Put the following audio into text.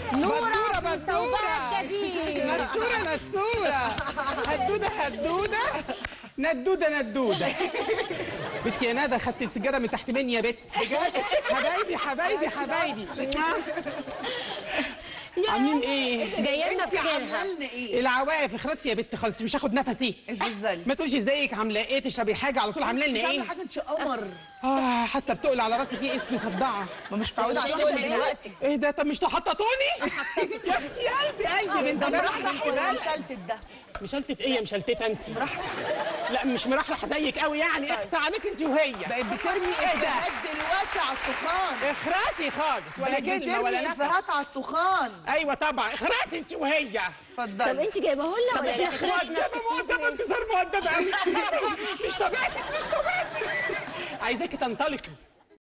نورة بدورة، في بدورة. ثوبها الجديد نسورة نسورة هدودة هدودة ندودة ندودة بنتي يا ندى خدت السجادة من تحت مني يا بت حبايبي حبايبي حبايبي عاملين ايه؟ جايه لنا انت بخيرها عامله لنا ايه؟ العواقف اخرتي يا بت خالص مش هاخد نفسي ازاي؟ ما تقولش ازيك عامله ايه تشربي حاجه على طول عامله مش لنا عامله ايه حاجه انت قمر اه حاسه بتقل على راسي في اسم صدعه ما مش معقوله على شايفة كل دلوقتي ايه ده طب مش تحططوني يا اختي قلبي قلبي من ده ده مرحرح ولا مشلتت ده؟ مشلتت ايه يا مشلتته انت لا مش مرحرح زيك قوي يعني اخسى عليك انت وهي بقت بترمي ايه ده افيهات دلوقتي على الطوفان اخراسي خالص ولا بقت كلمه ولا بترمي نفس افيهات على الطوفان ايوه طبعا اخراسي انت وهي طب اتفضلي انت جايبه لنا طب ولا احنا لا؟ خلصنا مؤدبه مؤدبه انتصار مؤدبه قوي مش طبيعتك مش طبيعتك عايزاكي تنطلقي